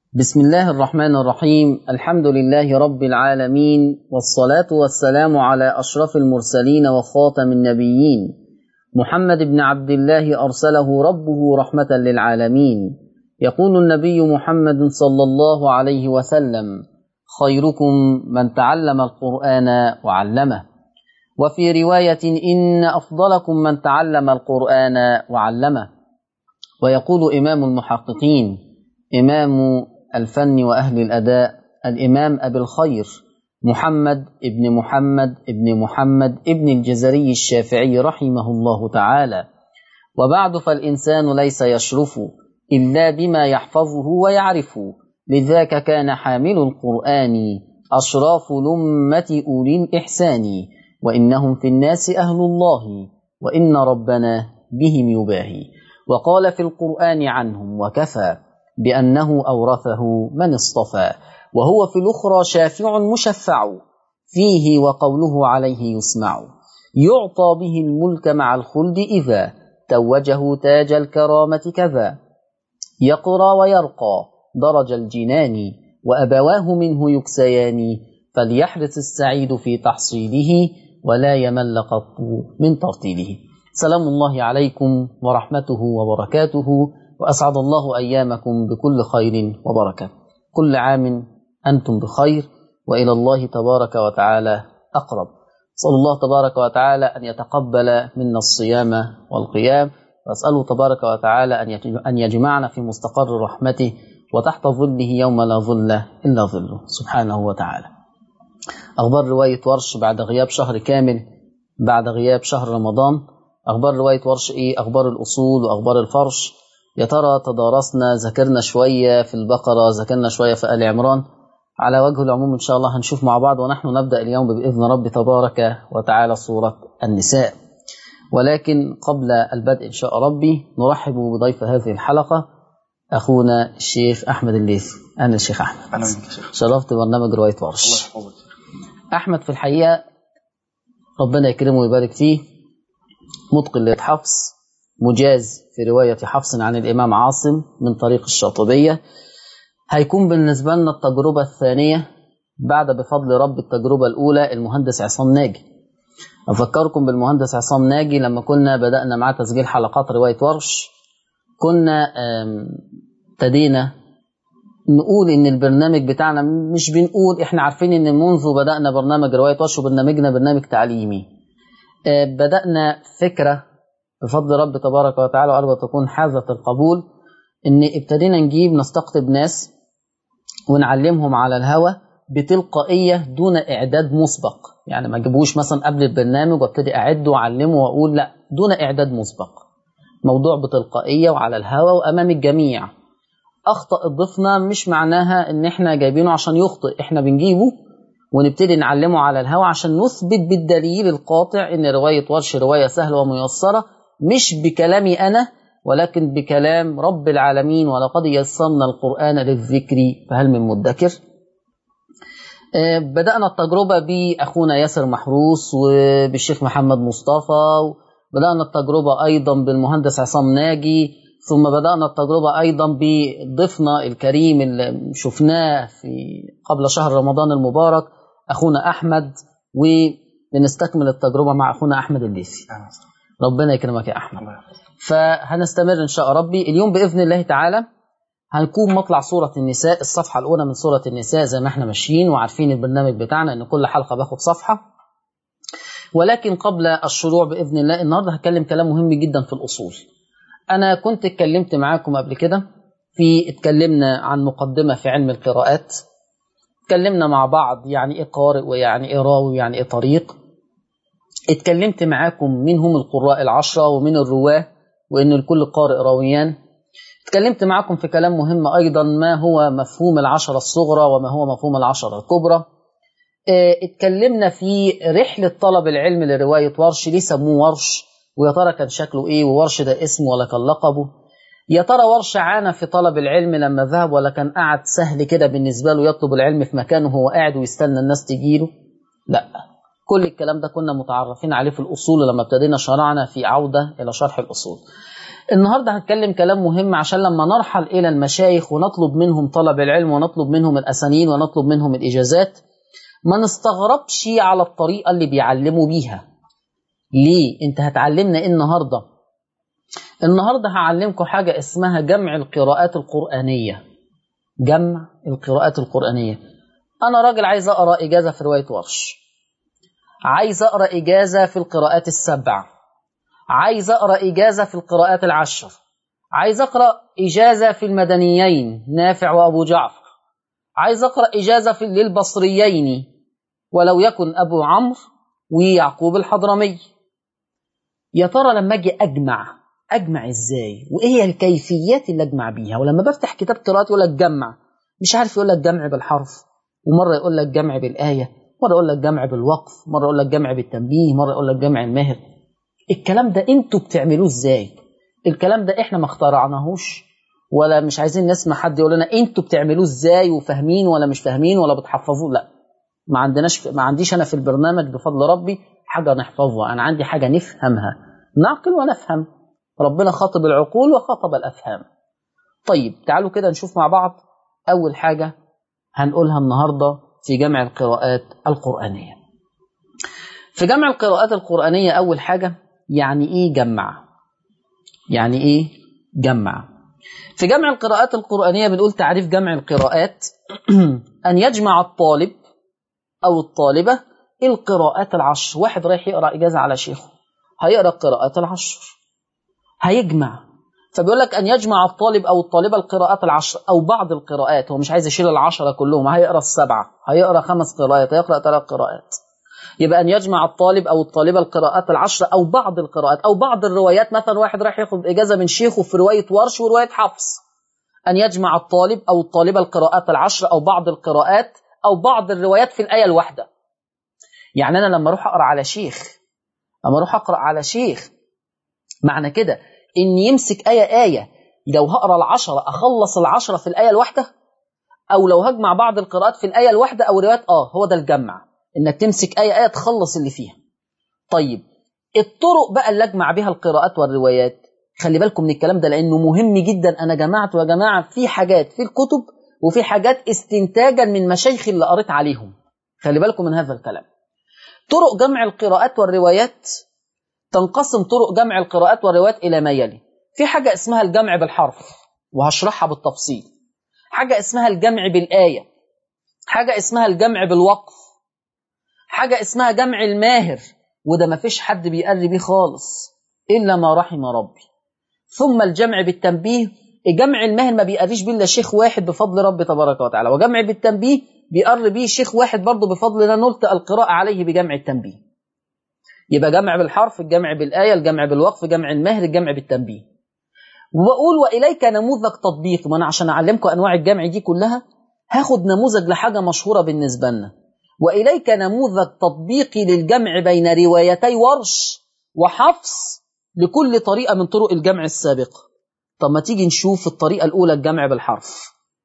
بسم الله الرحمن الرحيم الحمد لله رب العالمين والصلاة والسلام على أشرف المرسلين وخاتم النبيين محمد بن عبد الله أرسله ربه رحمة للعالمين يقول النبي محمد صلى الله عليه وسلم خيركم من تعلم القرآن وعلمه وفي رواية إن أفضلكم من تعلم القرآن وعلمه ويقول إمام المحققين إمام الفن وأهل الأداء الإمام أبي الخير محمد ابن محمد ابن محمد ابن الجزري الشافعي رحمه الله تعالى وبعد فالإنسان ليس يشرف إلا بما يحفظه ويعرفه لذاك كان حامل القرآن أشراف لمة أولي الإحسان وإنهم في الناس أهل الله وإن ربنا بهم يباهي وقال في القرآن عنهم وكفى بأنه أورثه من اصطفى وهو في الأخرى شافع مشفع فيه وقوله عليه يسمع يعطى به الملك مع الخلد إذا توجه تاج الكرامة كذا يقرى ويرقى درج الجنان وأبواه منه يكسيان فليحرص السعيد في تحصيله ولا يمل قط من ترتيله سلام الله عليكم ورحمته وبركاته وأسعد الله أيامكم بكل خير وبركة كل عام أنتم بخير وإلى الله تبارك وتعالى أقرب صلى الله تبارك وتعالى أن يتقبل منا الصيام والقيام وأسأله تبارك وتعالى أن يجمعنا في مستقر رحمته وتحت ظله يوم لا ظل إلا ظله سبحانه وتعالى أخبار رواية ورش بعد غياب شهر كامل بعد غياب شهر رمضان أخبار رواية ورش إيه أخبار الأصول وأخبار الفرش يا ترى تدارسنا ذاكرنا شوية في البقرة ذاكرنا شوية في آل عمران على وجه العموم إن شاء الله هنشوف مع بعض ونحن نبدأ اليوم بإذن رب تبارك وتعالى سورة النساء ولكن قبل البدء إن شاء ربي نرحب بضيف هذه الحلقة أخونا الشيخ أحمد الليثي أنا الشيخ أحمد أهلا بك يا شيخ شرفت برنامج رواية ورش الله يحفظك أحمد في الحقيقة ربنا يكرمه ويبارك فيه متقن للحفظ مجاز في رواية حفص عن الإمام عاصم من طريق الشاطبية هيكون بالنسبة لنا التجربة الثانية بعد بفضل رب التجربة الأولى المهندس عصام ناجي أفكركم بالمهندس عصام ناجي لما كنا بدأنا مع تسجيل حلقات رواية ورش كنا ابتدينا نقول ان البرنامج بتاعنا مش بنقول احنا عارفين ان منذ بدأنا برنامج رواية ورش وبرنامجنا برنامج تعليمي بدأنا فكرة بفضل رب تبارك وتعالى وأرجو تكون حازة القبول إن ابتدينا نجيب نستقطب ناس ونعلمهم على الهوى بتلقائية دون إعداد مسبق يعني ما جيبوش مثلا قبل البرنامج وابتدي أعد وأعلمه وأقول لا دون إعداد مسبق موضوع بتلقائية وعلى الهوى وأمام الجميع أخطأ ضيفنا مش معناها إن إحنا جايبينه عشان يخطئ إحنا بنجيبه ونبتدي نعلمه على الهوى عشان نثبت بالدليل القاطع إن رواية ورش رواية سهلة وميسرة مش بكلامي أنا ولكن بكلام رب العالمين ولقد يسرنا القرآن للذكر فهل من مدكر بدأنا التجربة بأخونا ياسر محروس وبالشيخ محمد مصطفى بدأنا التجربة أيضا بالمهندس عصام ناجي ثم بدأنا التجربة أيضا بضيفنا الكريم اللي شفناه في قبل شهر رمضان المبارك أخونا أحمد وبنستكمل التجربة مع أخونا أحمد الليثي ربنا يكرمك يا احمد فهنستمر ان شاء ربي اليوم باذن الله تعالى هنكون مطلع سوره النساء الصفحه الاولى من سوره النساء زي ما احنا ماشيين وعارفين البرنامج بتاعنا ان كل حلقه باخد صفحه ولكن قبل الشروع باذن الله النهارده هتكلم كلام مهم جدا في الاصول انا كنت اتكلمت معاكم قبل كده في اتكلمنا عن مقدمه في علم القراءات اتكلمنا مع بعض يعني ايه قارئ ويعني ايه راوي ويعني ايه طريق اتكلمت معاكم مين هم القراء العشرة ومن الرواه وإن الكل قارئ راويان اتكلمت معاكم في كلام مهم أيضا ما هو مفهوم العشرة الصغرى وما هو مفهوم العشرة الكبرى اه اتكلمنا في رحلة طلب العلم لرواية ورش ليه سموه ورش ويا ترى كان شكله ايه وورش ده اسمه ولا كان لقبه يا ترى ورش عانى في طلب العلم لما ذهب ولا كان قعد سهل كده بالنسبة له يطلب العلم في مكانه وهو قاعد ويستنى الناس تجيله لا كل الكلام ده كنا متعرفين عليه في الأصول لما ابتدينا شرعنا في عودة إلى شرح الأصول النهاردة هنتكلم كلام مهم عشان لما نرحل إلى المشايخ ونطلب منهم طلب العلم ونطلب منهم الأسانين ونطلب منهم الإجازات ما نستغربش على الطريقة اللي بيعلموا بيها ليه؟ انت هتعلمنا ايه النهاردة؟ النهاردة هعلمكم حاجة اسمها جمع القراءات القرآنية جمع القراءات القرآنية أنا راجل عايز أقرأ إجازة في رواية ورش عايز أقرأ إجازة في القراءات السبع عايز أقرأ إجازة في القراءات العشر عايز أقرأ إجازة في المدنيين نافع وأبو جعفر عايز أقرأ إجازة في للبصريين ولو يكن أبو عمرو ويعقوب الحضرمي يا ترى لما أجي أجمع أجمع إزاي وإيه هي الكيفيات اللي أجمع بيها ولما بفتح كتاب قراءات يقول لك جمع مش عارف يقول لك جمع بالحرف ومرة يقول لك جمع بالآية مرة يقول لك جمع بالوقف مرة يقول لك جمع بالتنبيه مرة يقول لك جمع الماهر الكلام ده انتوا بتعملوه ازاي الكلام ده احنا ما اخترعناهوش ولا مش عايزين نسمع حد يقول لنا انتوا بتعملوه ازاي وفاهمين ولا مش فاهمين ولا بتحفظوه لا ما عندناش ما عنديش انا في البرنامج بفضل ربي حاجه نحفظها انا عندي حاجه نفهمها نعقل ونفهم ربنا خاطب العقول وخاطب الافهام طيب تعالوا كده نشوف مع بعض اول حاجه هنقولها النهارده في جمع القراءات القرانيه في جمع القراءات القرانيه اول حاجه يعني ايه جمع يعني ايه جمع في جمع القراءات القرآنية بنقول تعريف جمع القراءات أن يجمع الطالب أو الطالبة القراءات العشر واحد رايح يقرأ إجازة على شيخه هيقرأ القراءات العشر هيجمع فبيقول لك أن يجمع الطالب أو الطالبة القراءات العشر أو بعض القراءات هو مش عايز يشيل العشرة كلهم هيقرأ السبعة هيقرأ خمس قراءات هيقرأ ثلاث قراءات يبقى أن يجمع الطالب أو الطالبة القراءات العشر أو بعض القراءات أو بعض الروايات مثلا واحد راح ياخد إجازة من شيخه في رواية ورش ورواية حفص أن يجمع الطالب أو الطالبة القراءات العشر أو بعض القراءات أو بعض الروايات في الآية الواحدة يعني أنا لما أروح أقرأ على شيخ لما أروح أقرأ على شيخ معنى كده إن يمسك آية آية لو هقرأ العشرة أخلص العشرة في الآية الواحدة أو لو هجمع بعض القراءات في الآية الواحدة أو روايات آه هو ده الجمع إنك تمسك آية آية تخلص اللي فيها طيب الطرق بقى اللي أجمع بها القراءات والروايات خلي بالكم من الكلام ده لأنه مهم جدا أنا جمعت يا جماعة في حاجات في الكتب وفي حاجات استنتاجا من مشايخ اللي قريت عليهم خلي بالكم من هذا الكلام طرق جمع القراءات والروايات تنقسم طرق جمع القراءات والروايات إلى ما يلي في حاجة اسمها الجمع بالحرف وهشرحها بالتفصيل حاجة اسمها الجمع بالآية حاجة اسمها الجمع بالوقف حاجة اسمها جمع الماهر وده ما فيش حد بيقري بيه خالص إلا ما رحم ربي ثم الجمع بالتنبيه جمع الماهر ما بيقريش بيه إلا شيخ واحد بفضل ربي تبارك وتعالى وجمع بالتنبيه بيقر بيه شيخ واحد برضه بفضل الله نلت القراءة عليه بجمع التنبيه يبقى جمع بالحرف الجمع بالآية الجمع بالوقف جمع الماهر الجمع بالتنبيه وأقول وإليك نموذج تطبيقي ما أنا عشان أعلمكم أنواع الجمع دي كلها هاخد نموذج لحاجة مشهورة بالنسبة لنا وإليك نموذج تطبيقي للجمع بين روايتي ورش وحفص لكل طريقة من طرق الجمع السابقة طب ما تيجي نشوف الطريقة الأولى الجمع بالحرف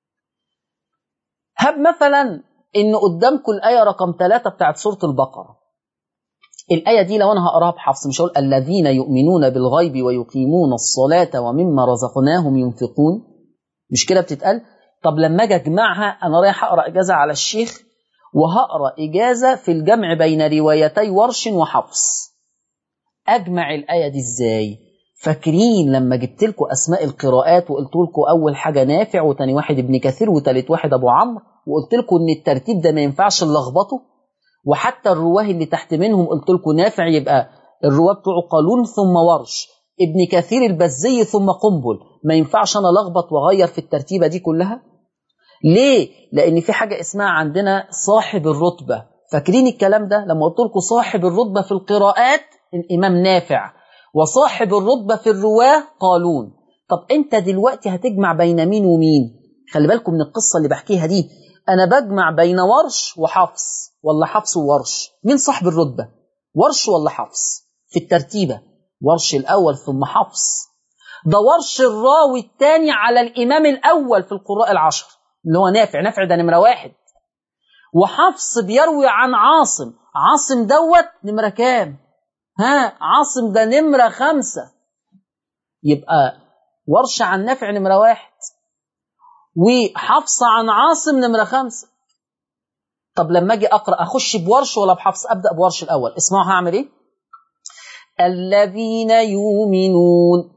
هب مثلا إن قدامكم الآية رقم ثلاثة بتاعت سورة البقرة الآية دي لو أنا هقراها بحفص مش هقول الذين يؤمنون بالغيب ويقيمون الصلاة ومما رزقناهم ينفقون مش كده بتتقال طب لما أجي أجمعها أنا رايح أقرأ إجازة على الشيخ وهقرأ إجازة في الجمع بين روايتي ورش وحفص أجمع الآية دي إزاي فاكرين لما جبت لكم أسماء القراءات وقلت لكم أول حاجة نافع وتاني واحد ابن كثير وتالت واحد أبو عمرو وقلت لكم إن الترتيب ده ما ينفعش نلخبطه وحتى الرواه اللي تحت منهم قلت لكم نافع يبقى الرواه بتوعه قالون ثم ورش ابن كثير البزي ثم قنبل ما ينفعش أنا لخبط وأغير في الترتيبة دي كلها ليه؟ لأن في حاجة اسمها عندنا صاحب الرتبة فاكرين الكلام ده لما قلت لكم صاحب الرتبة في القراءات الإمام نافع وصاحب الرتبة في الرواة قالون طب أنت دلوقتي هتجمع بين مين ومين خلي بالكم من القصة اللي بحكيها دي أنا بجمع بين ورش وحفص ولا حفص وورش مين صاحب الرتبة ورش ولا حفص في الترتيبة ورش الأول ثم حفص ده ورش الراوي الثاني على الإمام الأول في القراء العشر اللي هو نافع نافع ده نمرة واحد وحفص بيروي عن عاصم عاصم دوت نمرة كام ها عاصم ده نمرة خمسة يبقى ورش عن نافع نمرة واحد وحفص عن عاصم نمرة خمسة طب لما اجي اقرا اخش بورش ولا بحفص ابدا بورش الاول اسمعوا هعمل ايه الذين يؤمنون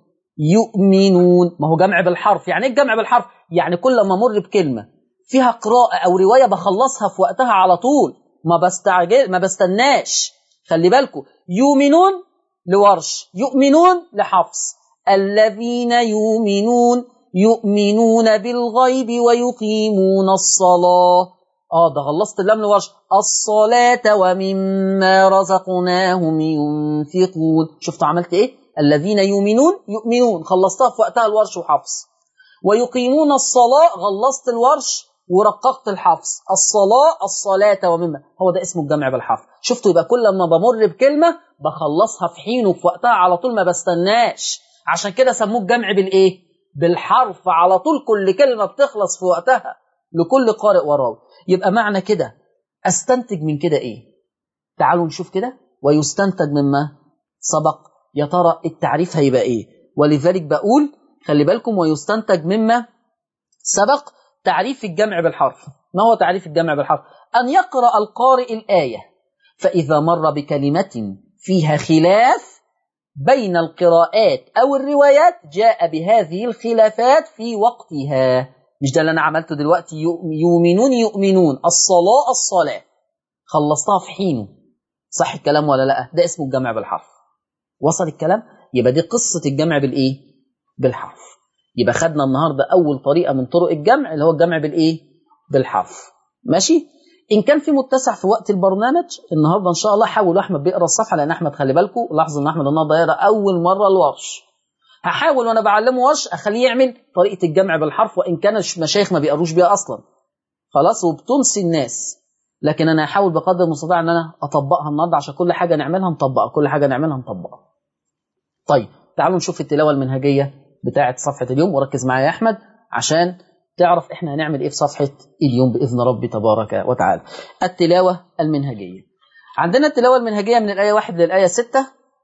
يؤمنون ما هو جمع بالحرف يعني ايه الجمع بالحرف يعني كل ما امر بكلمه فيها قراءه او روايه بخلصها في وقتها على طول ما بستعجل ما بستناش خلي بالكم يؤمنون لورش يؤمنون لحفص الذين يؤمنون يؤمنون بالغيب ويقيمون الصلاه اه ده خلصت اللام لورش الصلاة ومما رزقناهم ينفقون شفتوا عملت ايه الذين يؤمنون يؤمنون خلصتها في وقتها الورش وحفص ويقيمون الصلاة خلصت الورش ورققت الحفص الصلاة الصلاة ومما هو ده اسمه الجمع بالحرف شفتوا يبقى كل ما بمر بكلمة بخلصها في حين وفي وقتها على طول ما بستناش عشان كده سموه الجمع بالايه بالحرف على طول كل كلمة بتخلص في وقتها لكل قارئ وراوي يبقى معنى كده استنتج من كده ايه تعالوا نشوف كده ويستنتج مما سبق يا ترى التعريف هيبقى ايه ولذلك بقول خلي بالكم ويستنتج مما سبق تعريف الجمع بالحرف ما هو تعريف الجمع بالحرف أن يقرأ القارئ الآية فإذا مر بكلمة فيها خلاف بين القراءات أو الروايات جاء بهذه الخلافات في وقتها مش ده اللي أنا عملته دلوقتي يؤمنون يؤمنون الصلاة الصلاة خلصتها في حينه صح الكلام ولا لا ده اسمه الجمع بالحرف وصل الكلام يبقى دي قصة الجمع بالإيه بالحرف يبقى خدنا النهارده اول طريقه من طرق الجمع اللي هو الجمع بالايه بالحرف ماشي ان كان في متسع في وقت البرنامج النهارده ان شاء الله حاول احمد بيقرا الصفحه لان احمد خلي بالكم لاحظوا ان احمد النهارده يقرا اول مره الورش هحاول وانا بعلمه ورش اخليه يعمل طريقه الجمع بالحرف وان كان المشايخ ما بيقروش بيها اصلا خلاص وبتنسي الناس لكن انا هحاول بقدر المستطاع ان انا اطبقها النهارده عشان كل حاجه نعملها نطبقها كل حاجه نعملها نطبقها طيب تعالوا نشوف التلاوه المنهجيه بتاعه صفحه اليوم وركز معايا يا احمد عشان تعرف احنا هنعمل ايه في صفحه اليوم باذن ربي تبارك وتعالى التلاوه المنهجيه عندنا التلاوه المنهجيه من الايه 1 للايه 6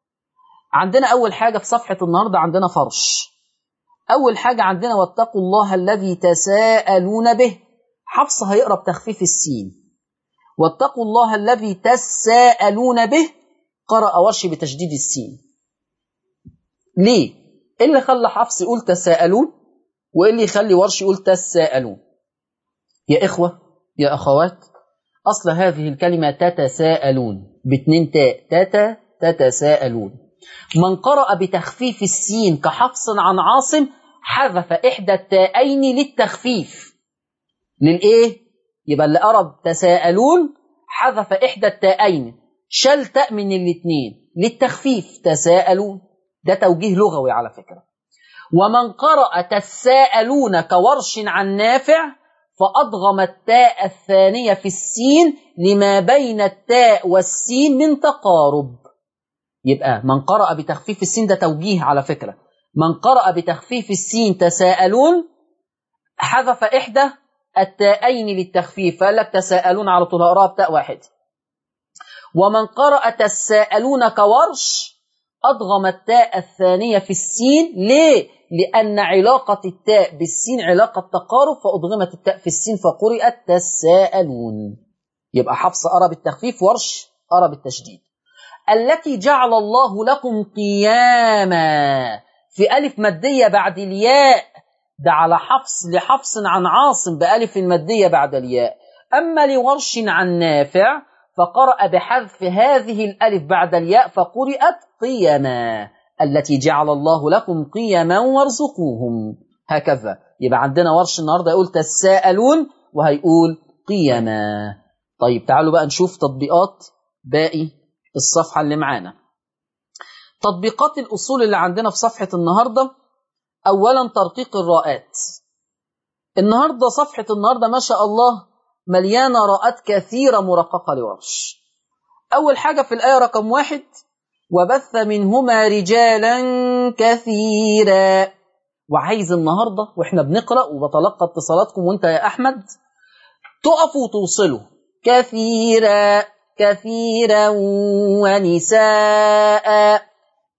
عندنا اول حاجه في صفحه النهارده عندنا فرش اول حاجه عندنا واتقوا الله الذي تساءلون به حفص هيقرا بتخفيف السين واتقوا الله الذي تساءلون به قرأ ورش بتشديد السين ليه ايه اللي خلى حفص يقول تساءلون وايه اللي يخلي ورش يقول تساءلون يا اخوه يا اخوات اصل هذه الكلمه تتساءلون باتنين تاء تتا تتساءلون من قرأ بتخفيف السين كحفص عن عاصم حذف احدى التاءين للتخفيف للايه يبقى اللي قرأ تساءلون حذف احدى التاءين شال تاء من الاثنين للتخفيف تساءلون ده توجيه لغوي على فكرة ومن قرأ تساءلون كورش عن نافع فأضغم التاء الثانية في السين لما بين التاء والسين من تقارب يبقى من قرأ بتخفيف السين ده توجيه على فكرة من قرأ بتخفيف السين تساءلون حذف إحدى التاءين للتخفيف فقال لك تساءلون على طول هقراها بتاء واحد ومن قرأ تساءلون كورش أضغم التاء الثانية في السين ليه؟ لأن علاقة التاء بالسين علاقة تقارب فأضغمت التاء في السين فقرئت تساءلون يبقى حفص أرى بالتخفيف ورش أرى بالتشديد التي جعل الله لكم قياما في ألف مادية بعد الياء ده على حفص لحفص عن عاصم بألف مادية بعد الياء أما لورش عن نافع فقرأ بحذف هذه الألف بعد الياء فقرئت قيما التي جعل الله لكم قيما وارزقوهم هكذا يبقى عندنا ورش النهارده يقول تساءلون وهيقول قيما طيب تعالوا بقى نشوف تطبيقات باقي الصفحة اللي معانا تطبيقات الأصول اللي عندنا في صفحة النهاردة أولا ترقيق الراءات النهاردة صفحة النهاردة ما شاء الله مليانة راءات كثيرة مرققة لورش أول حاجة في الآية رقم واحد وبث منهما رجالا كثيرا وعايز النهاردة وإحنا بنقرأ وبتلقى اتصالاتكم وإنت يا أحمد تقفوا وتوصلوا كثيرا كثيرا ونساء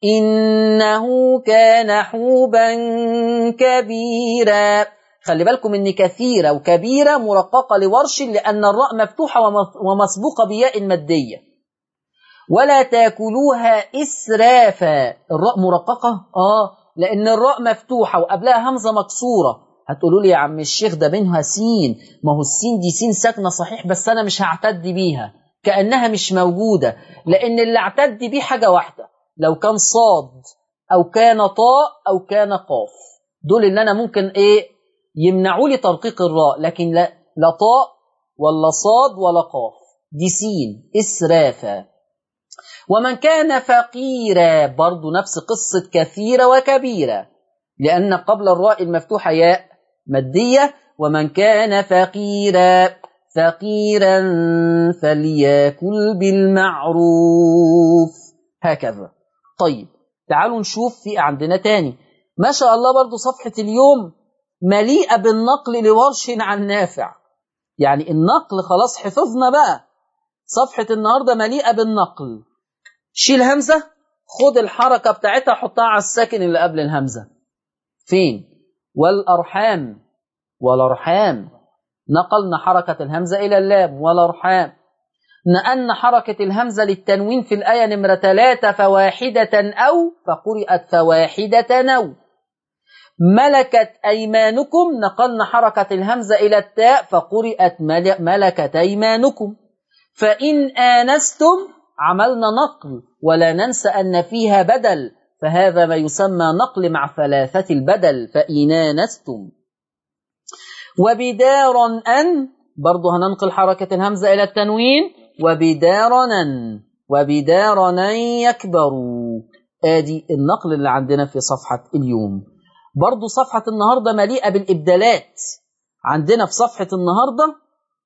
إنه كان حوبا كبيرا خلي بالكم ان كثيرة وكبيرة مرققة لورش لأن الراء مفتوحة ومسبوقة بياء مادية ولا تاكلوها إسرافا الراء مرققة آه لأن الراء مفتوحة وقبلها همزة مكسورة هتقولوا لي يا عم الشيخ ده بينها سين ما هو السين دي سين ساكنة صحيح بس أنا مش هعتد بيها كأنها مش موجودة لأن اللي اعتد بيه حاجة واحدة لو كان صاد أو كان طاء أو كان قاف دول اللي أنا ممكن إيه يمنعوا لي ترقيق الراء لكن لا, لا طاء ولا صاد ولا قاف دي سين إسرافا ومن كان فقيرا برضو نفس قصة كثيرة وكبيرة لأن قبل الراء المفتوحة ياء مادية ومن كان فقيرا فقيرا فليأكل بالمعروف هكذا طيب تعالوا نشوف في عندنا تاني ما شاء الله برضو صفحة اليوم مليئة بالنقل لورش عن نافع يعني النقل خلاص حفظنا بقى صفحة النهاردة مليئة بالنقل شيل همزة خد الحركة بتاعتها حطها على الساكن اللي قبل الهمزة فين والأرحام والأرحام نقلنا حركة الهمزة إلى اللام والأرحام نقلنا حركة الهمزة للتنوين في الآية نمرة ثلاثة فواحدة أو فقرئت فواحدة نو ملكت أيمانكم نقلنا حركة الهمزة إلى التاء فقرئت ملكت أيمانكم فإن آنستم عملنا نقل ولا ننسى أن فيها بدل فهذا ما يسمى نقل مع ثلاثة البدل فإن آنستم وبدارا أن برضه هننقل حركة الهمزة إلى التنوين وبدارنا وبدارنا يكبروا آدي النقل اللي عندنا في صفحة اليوم برضه صفحة النهاردة مليئة بالإبدالات عندنا في صفحة النهاردة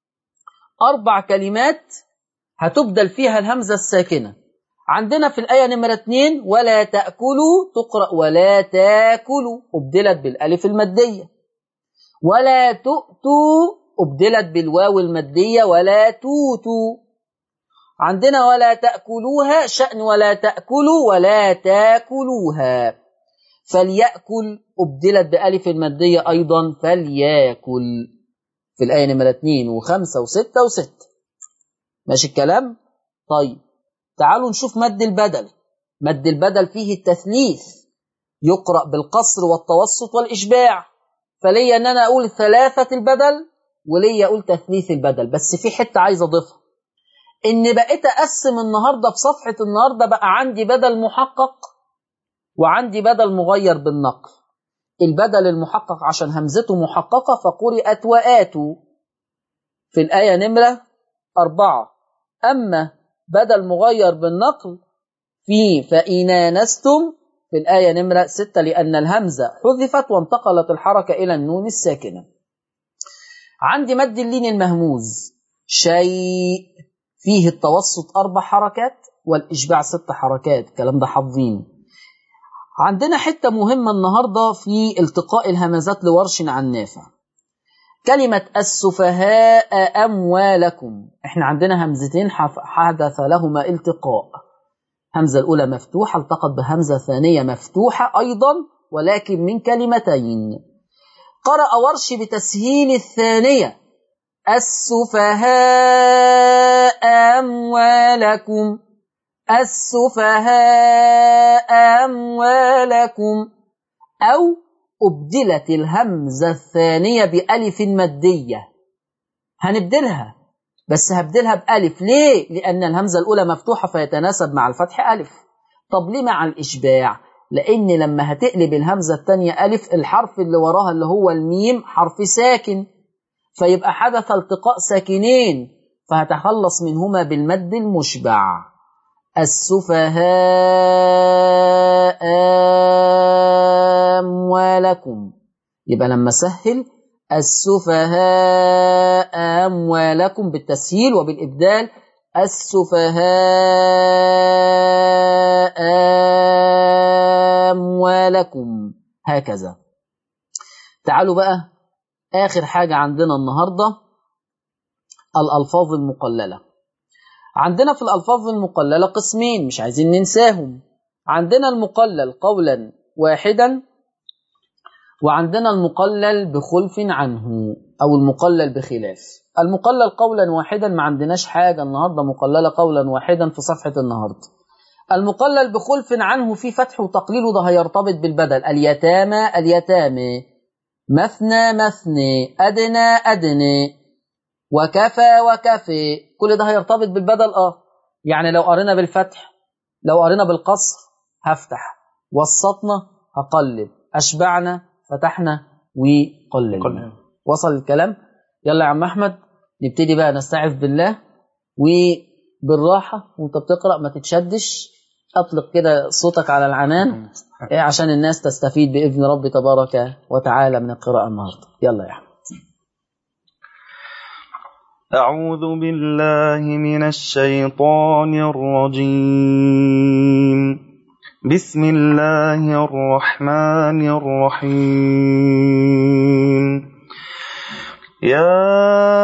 أربع كلمات هتبدل فيها الهمزة الساكنة عندنا في الآية نمرة 2 ولا تأكلوا تقرأ ولا تاكلوا أبدلت بالألف المادية ولا تؤتوا أبدلت بالواو المادية ولا توتوا عندنا ولا تأكلوها شأن ولا تأكلوا ولا تاكلوها فليأكل أبدلت بألف المادية أيضا فليأكل في الآية نمرة 2 و5 و6 و6 ماشي الكلام؟ طيب تعالوا نشوف مد البدل مد البدل فيه التثليث يقرأ بالقصر والتوسط والإشباع فليا أن أنا أقول ثلاثة البدل وليا أقول تثليث البدل بس في حتة عايز أضيفها إن بقيت أقسم النهاردة في صفحة النهاردة بقى عندي بدل محقق وعندي بدل مغير بالنقل البدل المحقق عشان همزته محققة فقرئت وآتوا في الآية نمرة أربعة أما بدل مغير بالنقل في فإن آنستم في الآية نمرة ستة لأن الهمزة حذفت وانتقلت الحركة إلى النون الساكنة عندي مد اللين المهموز شيء فيه التوسط أربع حركات والإشباع ست حركات الكلام ده حافظين عندنا حتة مهمة النهاردة في التقاء الهمزات لورش عن نافع كلمة السفهاء أموالكم احنا عندنا همزتين حدث لهما التقاء همزة الأولى مفتوحة التقت بهمزة ثانية مفتوحة أيضا ولكن من كلمتين قرأ ورش بتسهيل الثانية السفهاء أموالكم السفهاء أموالكم أو أبدلت الهمزة الثانية بألف مادية هنبدلها بس هبدلها بألف ليه؟ لأن الهمزة الأولى مفتوحة فيتناسب مع الفتح ألف طب ليه مع الإشباع؟ لأن لما هتقلب الهمزة الثانية ألف الحرف اللي وراها اللي هو الميم حرف ساكن فيبقى حدث التقاء ساكنين فهتخلص منهما بالمد المشبع السفهاء أموالكم يبقى لما سهل السفهاء أموالكم بالتسهيل وبالإبدال السفهاء أموالكم هكذا تعالوا بقى آخر حاجة عندنا النهاردة الألفاظ المقللة عندنا في الألفاظ المقللة قسمين مش عايزين ننساهم عندنا المقلل قولا واحدا وعندنا المقلل بخلف عنه أو المقلل بخلاف المقلل قولا واحدا ما عندناش حاجة النهاردة مقللة قولا واحدا في صفحة النهاردة المقلل بخلف عنه في فتح وتقليل وده هيرتبط بالبدل اليتامى اليتامى مثنى مثني أدنى أدنى وكفى وكفي كل ده هيرتبط بالبدل اه يعني لو قرينا بالفتح لو قرينا بالقصر هفتح وسطنا هقلل أشبعنا فتحنا وقللنا قلنا. وصل الكلام يلا يا عم أحمد نبتدي بقى نستعذ بالله وبالراحة وانت بتقرأ ما تتشدش أطلق كده صوتك على العنان إيه عشان الناس تستفيد بإذن رب تبارك وتعالى من القراءة النهاردة يلا يا أحمد أعوذ بالله من الشيطان الرجيم بسم الله الرحمن الرحيم يا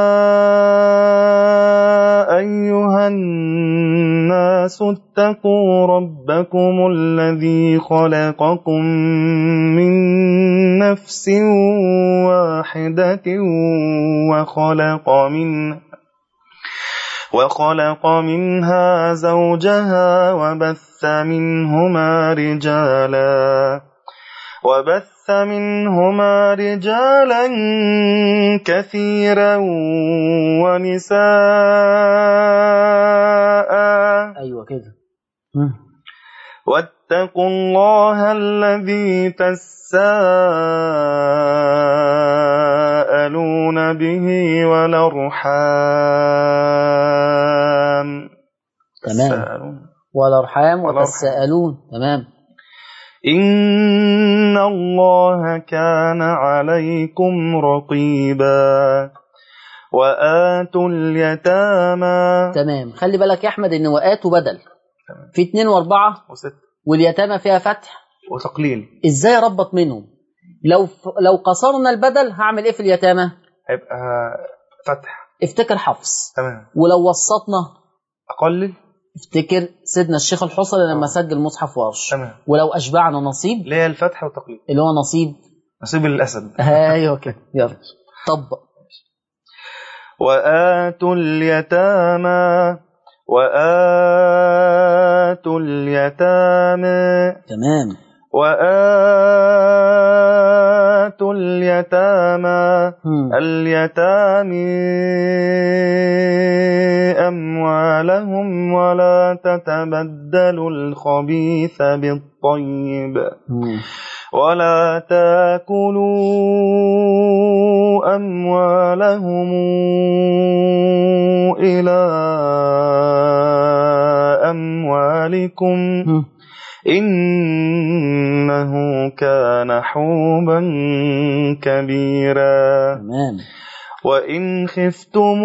أيها الناس اتقوا ربكم الذي خلقكم من نفس واحدة وخلق منها وخلق منها زوجها وبث منهما رجالا وبث منهما رجالا كثيرا ونساء أيوة كده مم. واتقوا الله الذي تساءلون به والأرحام تمام تساءلون. والأرحام والأرحام. وتساءلون تمام إن الله كان عليكم رقيبا وآتوا اليتامى تمام خلي بالك يا أحمد إن وقات وبدل تمام. في اتنين وأربعة وست واليتامى فيها فتح وتقليل إزاي أربط منهم لو ف... لو قصرنا البدل هعمل إيه في اليتامى هيبقى فتح افتكر حفص تمام ولو وسطنا أقلل افتكر سيدنا الشيخ الحصري لما آه. سجل مصحف ورش تمام ولو أشبعنا نصيب اللي هي الفتح والتقليل اللي هو نصيب نصيب الأسد ايوه كده يلا طبق وآتوا اليتامى وآتوا اليتامى تمام وآتوا اليتامى مم. اليتامى أموالهم ولا تتبدلوا الخبيث بالطيب مم. ولا تاكلوا أموالهم إلى أموالكم مم. إنه كان حوبا كبيرا تمام وإن خفتم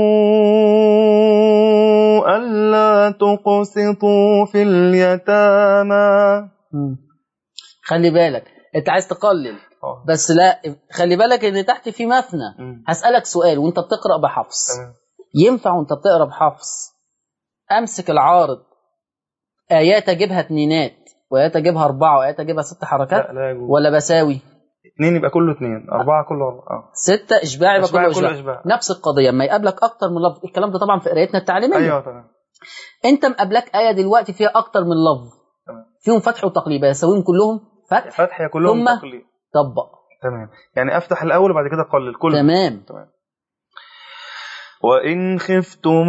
ألا تقسطوا في اليتامى مم. خلي بالك انت عايز تقلل آه. بس لا خلي بالك ان تحت في مثنى مم. هسألك سؤال وانت بتقرأ بحفص تمام ينفع وانت بتقرأ بحفص امسك العارض ايات اجيبها اتنينات وايات اجيبها اربعة وايات اجيبها ست حركات لا لا يجوز ولا بساوي اتنين يبقى كله اتنين أربعة كله أربعة اه ستة اشباع يبقى إشباع كله كله اشباع إشباع. نفس القضية اما يقابلك اكتر من لفظ الكلام ده طبعا في قرايتنا التعليمية أيوه تمام انت مقابلك آية دلوقتي فيها اكتر من لفظ تمام فيهم فتح وتقليب يساويهم كلهم فتح فتح يا كلهم ثم تقليل طبق تمام يعني أفتح الأول وبعد كده أقلل كله تمام تمام وإن خفتم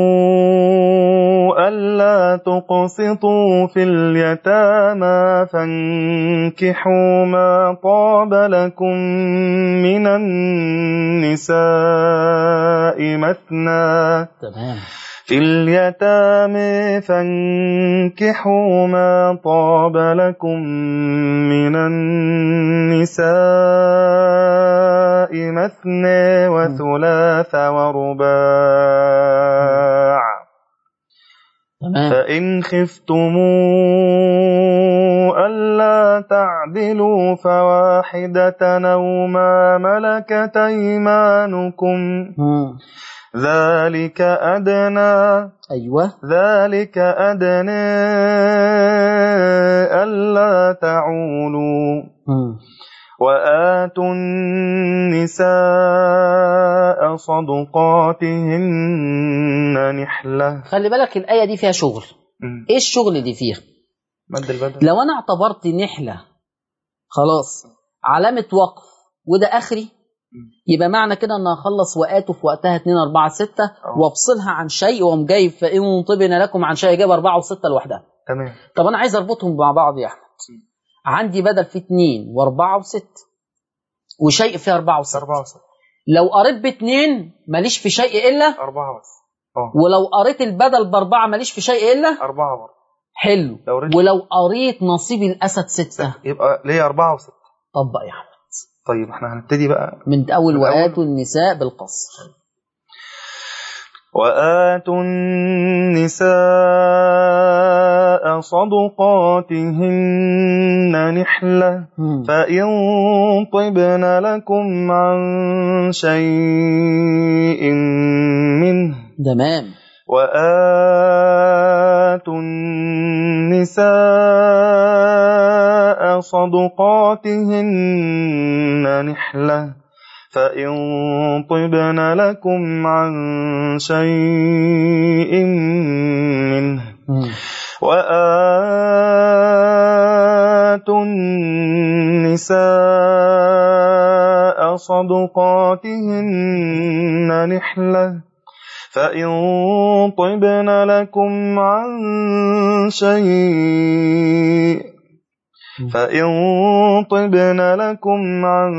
ألا تقسطوا في اليتامى فانكحوا ما طاب لكم من النساء مثنى تمام في اليتامى فانكحوا ما طاب لكم من النساء مثنى وثلاث ورباع تمام فإن خفتم ألا تعدلوا فواحدة أو ما ملكت أيمانكم مم. ذلك أدنى أيوة ذلك أدنى ألا تعولوا مم. وآتوا النساء صدقاتهن نحلة خلي بالك الآية دي فيها شغل مم. إيه الشغل اللي فيها مد البدل لو أنا اعتبرت نحلة خلاص علامة وقف وده آخري يبقى معنى كده ان اخلص وقاته في وقتها 2 4 6 وافصلها عن شيء واقوم جايب فان طبن لكم عن شيء جايب 4 و6 لوحدها تمام طب انا عايز اربطهم مع بعض يا احمد عندي بدل في 2 و4 و6 وشيء فيه 4 و6 أربعة وستة لو قريت باثنين ماليش في شيء الا أربعة بس اه ولو قريت البدل باربعه ماليش في شيء الا أربعة برضه حلو لو رجع- ولو قريت نصيب الاسد سته يبقى ليه أربعة وستة طبق يا احمد طيب احنا هنبتدي بقى من اول من واتوا النساء بالقصر وآتوا النساء صدقاتهن نحلة مم. فإن طبن لكم عن شيء منه تمام وآتوا النساء صدقاتهن نحلة فإن طبن لكم عن شيء منه مم. وآتوا النساء صدقاتهن نحلة فإن طبن لكم عن شيء فإن طبن لكم عن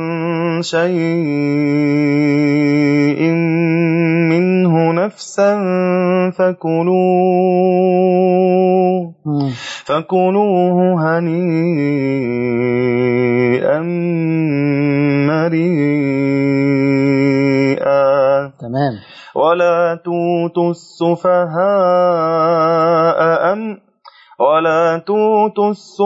شيء منه نفسا فكلوه مم. فكلوه هنيئا مريئا تمام ولا توتوا السفهاء أم ولا توتوا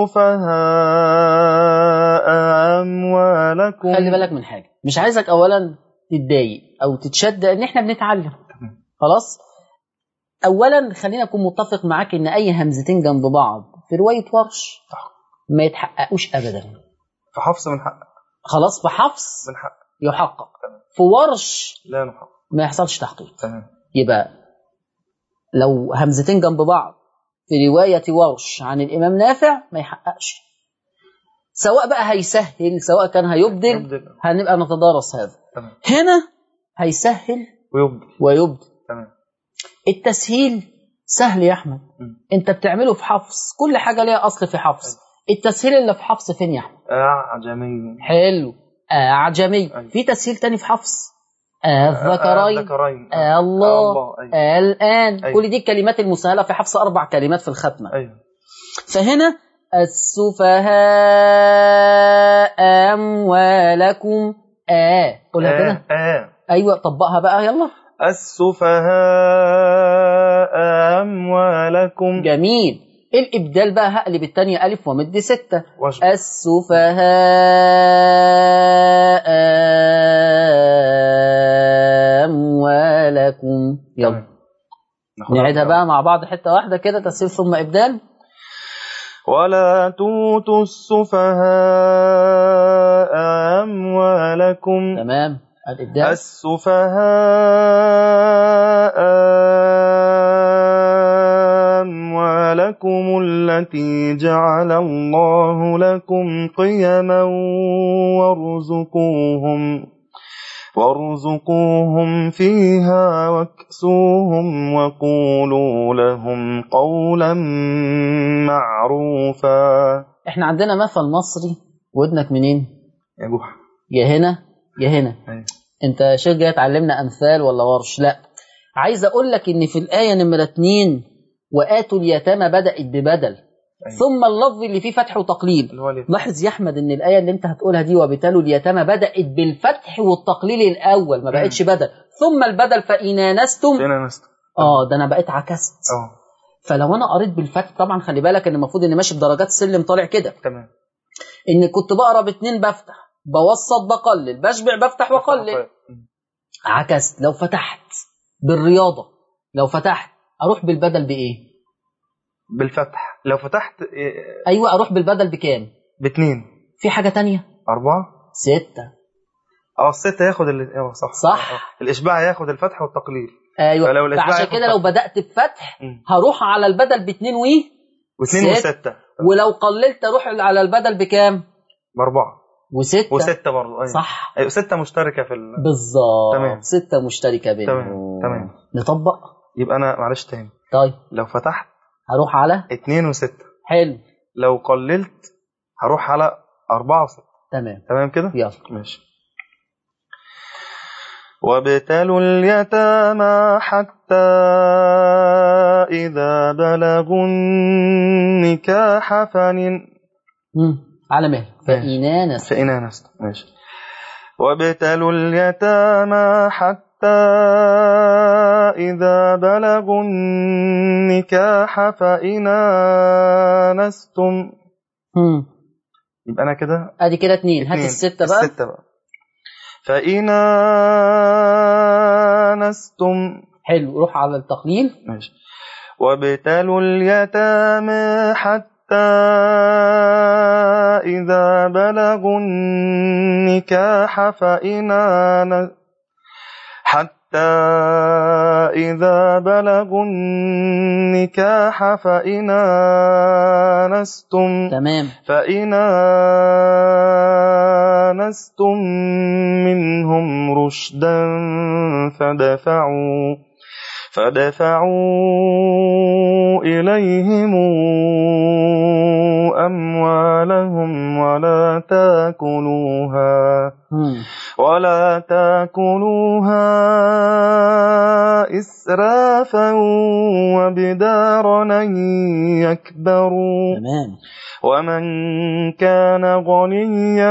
السفهاء أموالكم خلي بالك من حاجه مش عايزك اولا تتضايق او تتشد ان احنا بنتعلم خلاص اولا خلينا اكون متفق معاك ان اي همزتين جنب بعض في روايه ورش ما يتحققوش ابدا في حفص من حق خلاص في حفص من حق يحقق في ورش لا نحق ما يحصلش تحقيق تمام يبقى لو همزتين جنب بعض في رواية ورش عن الإمام نافع ما يحققش سواء بقى هيسهل سواء كان هيبدل يبدل. هنبقى نتدارس هذا تمام هنا هيسهل ويبدل ويبدل تمام التسهيل سهل يا أحمد مم. أنت بتعمله في حفص كل حاجة ليها أصل في حفص التسهيل اللي في حفص فين يا أحمد أعجمي حلو أعجمي أيوة. في تسهيل تاني في حفص الذكرين الذكرين الله الله أيوة. الآن أيوة. كل دي الكلمات المسهلة في حفص أربع كلمات في الختمة أيوه فهنا السفهاء أموالكم آه قولها آه كده آه أيوة طبقها بقى يلا السفهاء أموالكم جميل الإبدال بقى هقلب التانية ألف ومد ستة وش- السفهاء أموالكم يلا تمام. ناخدها نعيدها من بقى مع بعض حتة واحدة كده تسهيل ثم إبدال ولا توتوا السفهاء أموالكم تمام الإبدال السفهاء أموالكم التي جعل الله لكم قيما وارزقوهم وارزقوهم فيها واكسوهم وقولوا لهم قولا معروفا احنا عندنا مثل مصري ودنك منين يا جحا يا هنا يا هنا أيوة. انت يا شيخ جاي تعلمنا امثال ولا ورش لا عايز اقول لك ان في الايه نمره اتنين واتوا اليتامى بدات ببدل ثم اللفظ اللي فيه فتح وتقليل اللي هو اليتيم. لاحظ يا احمد ان الايه اللي انت هتقولها دي وبتالوا اليتامى بدات بالفتح والتقليل الاول ما بقتش بدل ثم البدل فان انستم فينا نست اه ده انا بقيت عكست اه فلو انا قريت بالفتح طبعا خلي بالك ان المفروض ان ماشي بدرجات سلم طالع كده تمام ان كنت بقرا باتنين بفتح بوسط بقلل بشبع بفتح واقلل عكست لو فتحت بالرياضة لو فتحت أروح بالبدل بإيه؟ بالفتح لو فتحت إيه، أيوة أروح بالبدل بكام؟ باتنين في حاجة تانية؟ أربعة ستة اه الستة ياخد ال... اه صح صح. آه، آه. الإشباع ياخد الفتح والتقليل أيوة فلو الإشباع فعشان ياخد كده لو فتح. بدأت بفتح مم. هروح على البدل باتنين وإيه؟ واثنين ست. وستة ولو قللت أروح على البدل بكام؟ بأربعة وستة وستة برضه أيوة. صح أيوة ستة مشتركة في ال... بالظبط تمام. ستة مشتركة بينهم تمام، تمام. نطبق يبقى أنا معلش تاني طيب لو فتحت هروح على اتنين وستة حلو لو قللت هروح على أربعة وستة تمام تمام كده؟ يلا ماشي وابتلوا اليتامى حتى إذا بلغوا النكاح فإن مم. على مهل فإن آنست فإن آنستم ماشي وابتلوا اليتامى حتى إذا بلغوا النكاح فإن آنستم مم. يبقى أنا كده ادي كده اتنين هات اتنين. الستة بقى الستة بقى فإن آنستم حلو روح على التقليل ماشي وابتلوا اليتامى حتى إذا بلغوا النكاح فإن آن- حتى إذا بلغوا النكاح فإن آنستم تمام فإن آنستم منهم رشدا فدفعوا فدفعوا إليهم أموالهم ولا تاكلوها مم. ولا تاكلوها إسرافا وبدارا أن يكبروا تمام ومن كان غنيا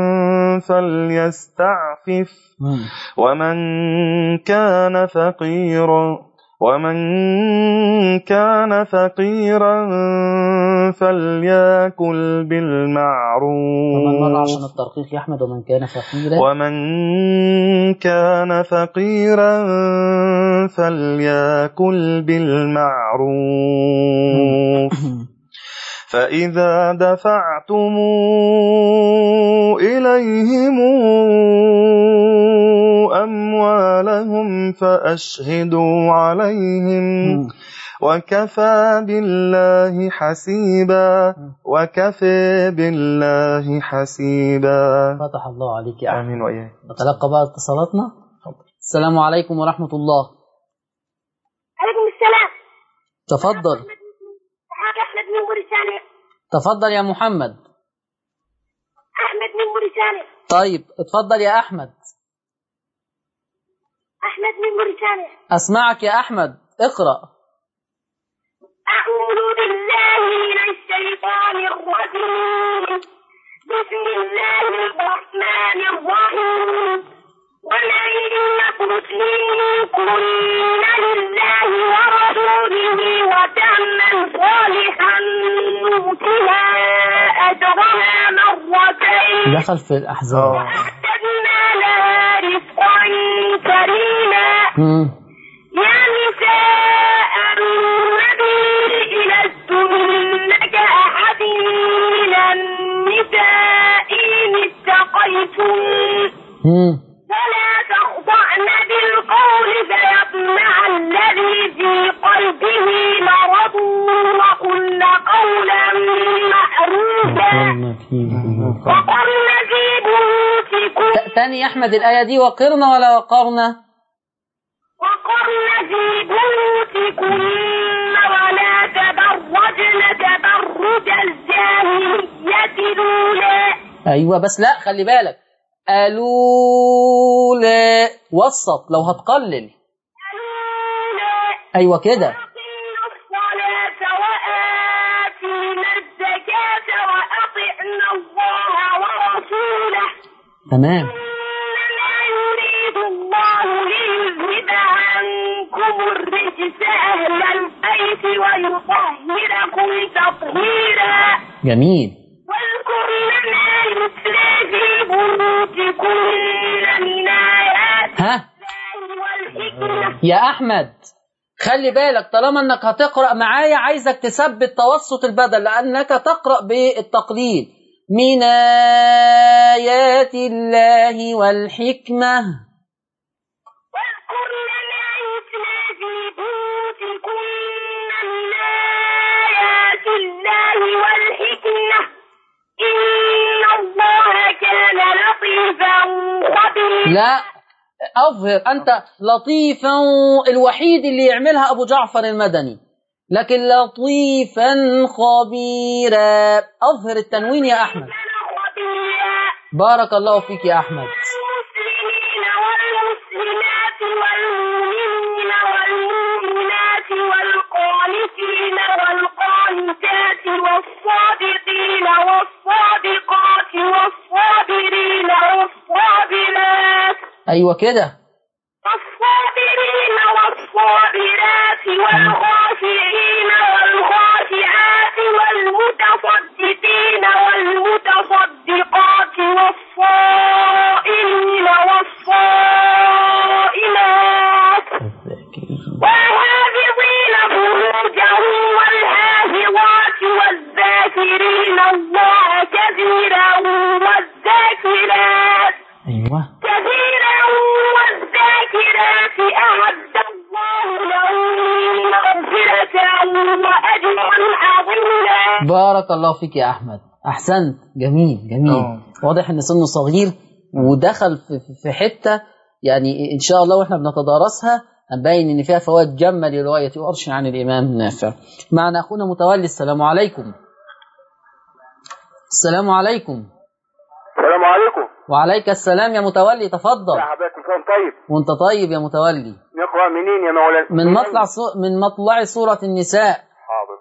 فليستعفف مم. ومن كان فقيرا ومن كان فقيرا فليأكل كمان مرة عشان بالمعروف الترقيق يا أحمد ومن كان فقيرا ومن كان فقيرا فليأكل بالمعروف فإذا دفعتم إليهم أموالهم فأشهدوا عليهم مم. وكفى بالله حسيبا وكفى بالله حسيبا فتح الله عليك يا أحمد آمين وإياك نتلقى بقى اتصالاتنا السلام عليكم ورحمة الله عليكم السلام تفضل معك أحمد من موريتانيا تفضل يا محمد أحمد من موريتانيا طيب اتفضل يا أحمد أحمد من موريتانيا أسمعك يا أحمد اقرأ أعوذ بالله من الشيطان الرجيم بسم الله الرحمن الرحيم ومن يقنت منكن لله ورسوله وتعمل صالحا نؤتها أجرها مرتين دخل في الأحزاب وأعتدنا لها رزقا كريما مم. يا نساء النبي لستن كأحد من النساء إن اتقيتن مم. ولا تخضعن بالقول فيطمع الذي في قلبه مرض وقلن قولا معروفا وقرن في بيوتكن ت- تاني يا أحمد الآية دي وقرنا ولا وقرنا وقرن في بيوتكن ولا تبرجن تبرج الجاهلية الأولى أيوة بس لا خلي بالك قالوا لا وسط لو هتقلل الأولى أيوة كده وأقيموا الصلاة وآتينا الزكاة وأطعنا الله ورسوله تمام إنما يريد الله ليذهب عنكم الرجس أهل البيت ويطهركم تطهيرا جميل واذكرن ما يتلى في بيوتكن من آيات ها الله والحكمة يا احمد خلي بالك طالما انك هتقرا معايا عايزك تثبت توسط البدل لانك تقرا بالتقليد من ايات الله والحكمه واذكرن ما يتلى في بيوتكن من آيات الله والحكمة إن الله كان لطيفا خبيرا لا اظهر انت لطيفا الوحيد اللي يعملها ابو جعفر المدني لكن لطيفا خبيرا اظهر التنوين يا احمد كان خبيرا بارك الله فيك يا احمد المسلمين والمسلمات والمؤمنين والمؤمنات والقانتين والقانتات والصادقين والصادقات والصابرين والصابرات ايوه كده والصابرين والصابرات والخاشعين والخاشعات والمتصدقين والمتصدقات والصائمين والصائمات والحافظين فروجهم والحافظات والذاكرين الله كثيرا والذاكرات ايوه كثيرا والذاكرات أعد الله لهم مغفرة وأجرا عظيما بارك الله فيك يا احمد احسنت جميل جميل آه. واضح ان سنه صغير ودخل في في حته يعني ان شاء الله واحنا بنتدارسها هنبين ان فيها فوائد جمه لروايه ورش عن الامام نافع معنا اخونا متولي السلام عليكم السلام عليكم السلام عليكم وعليك السلام يا متولي تفضل يا حضرتك كل سنة طيب وانت طيب يا متولي نقرأ منين يا مولانا من مطلع صو... من مطلع سوره النساء حاضر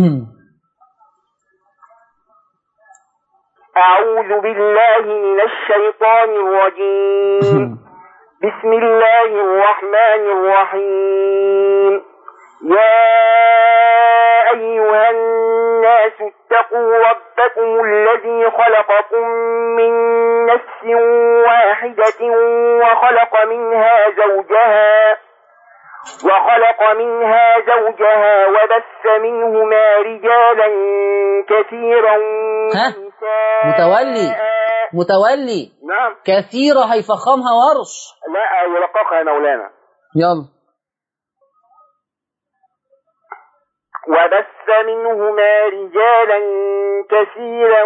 أعوذ بالله من الشيطان الرجيم بسم الله الرحمن الرحيم يا أيها الناس اتقوا ربكم الذي خلقكم من نفس واحدة وخلق منها زوجها وخلق منها زوجها وبث منهما رجالا كثيرا ها؟ ونساء متولي. متولي نعم كثيره هيفخمها ورش لا يرققها يا مولانا يلا وبث منهما رجالا كثيرا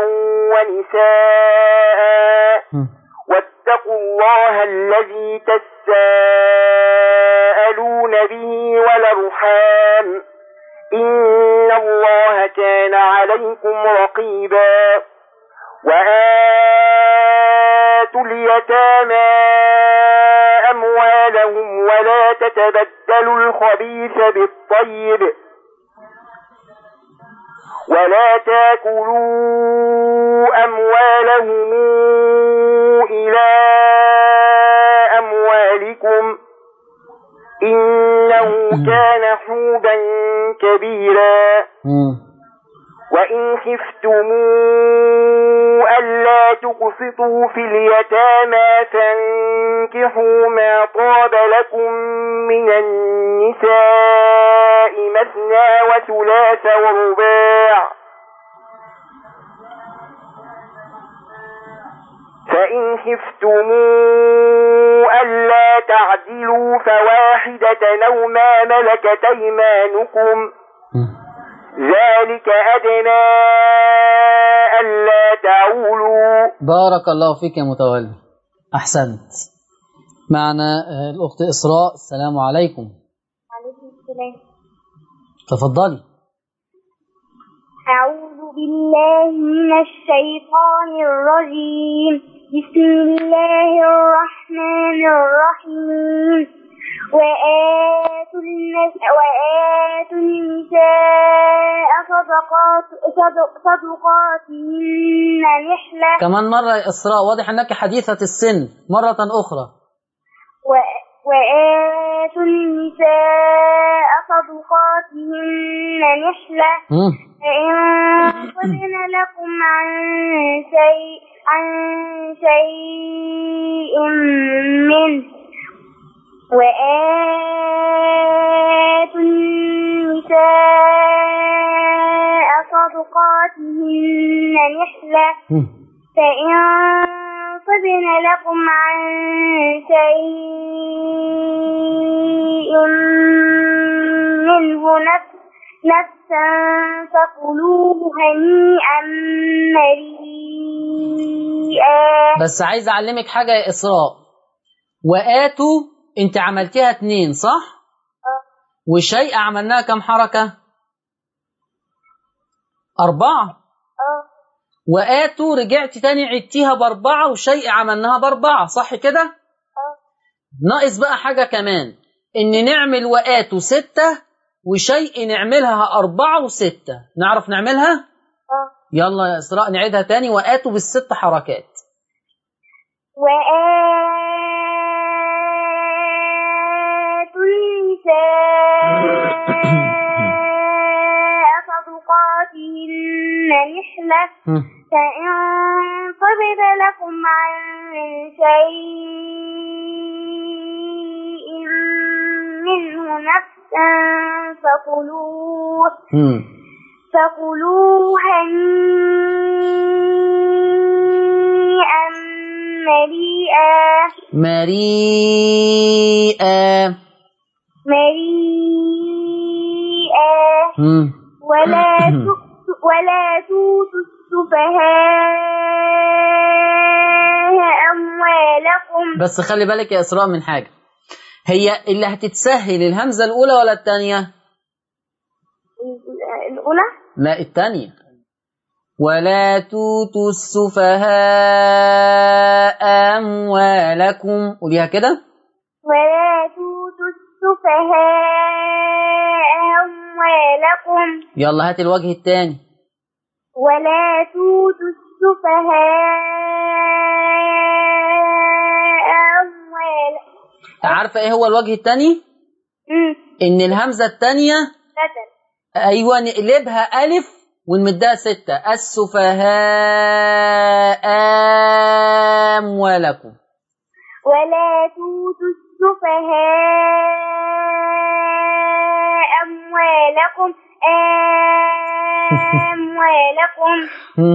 ونساء واتقوا الله الذي تساءلون به والارحام ان الله كان عليكم رقيبا وآتوا اليتامى أموالهم ولا تتبدلوا الخبيث بالطيب ولا تاكلوا أموالهم إلى أموالكم إنه كان حوبا كبيرا مم. وإن خفتموا ألا تقسطوا في اليتامى فانكحوا ما طاب لكم من النساء مثنى وثلاث ورباع فإن خفتموا ألا تعدلوا فواحدة أو ما ملكت أيمانكم مم. ذلك أدنى ألا تعولوا بارك الله فيك يا متولي أحسنت معنا آه، الأخت إسراء السلام عليكم عليكم السلام تفضلي أعوذ بالله من الشيطان الرجيم بسم الله الرحمن الرحيم وآتوا النس وآتوا النساء صدقات صدق صدقاتهن نحلة كمان مرة يا إسراء واضح أنك حديثة السن مرة أخرى و- وآتوا النساء صدقاتهن نحلة مم. فإن طبن لكم عن شيء عن شيء منه وآتوا النساء صدقاتهن نحلة مم. فإن طبن لكم عن شيء منه نفس نفسا فكلوه هنيئا مريئا بس عايز اعلمك حاجه يا اسراء واتوا انت عملتيها اتنين صح وشيء عملناها كم حركه اربعه آه. واتوا رجعت تاني عدتيها باربعه وشيء عملناها باربعه صح كده ناقص بقى حاجه كمان ان نعمل واتوا سته وشيء نعملها اربعه وسته نعرف نعملها آه. يلا يا اسراء نعيدها تاني واتوا بالست حركات وآتوا النساء صدقاتهن نحلة مم. فإن طبن لكم عن شيء منه نفسا فكلوه مم. فكلوه هنيئا مريئا مريئة مريئا مم. ولا تؤتوا ولا توتوا السفهاء أموالكم بس خلي بالك يا إسراء من حاجة هي اللي هتتسهل الهمزة الأولى ولا الثانية؟ الأولى لا الثانية ولا توتوا السفهاء أموالكم قوليها كده ولا توتوا السفهاء أموالكم يلا هات الوجه الثاني ولا توتوا السفهاء أموالكم عارفة إيه هو الوجه الثاني؟ أمم، إن الهمزة الثانية مثلا أيوة نقلبها ألف ونمدها ستة السفهاء أموالكم ولا توتوا السفهاء أموالكم أموالكم مم.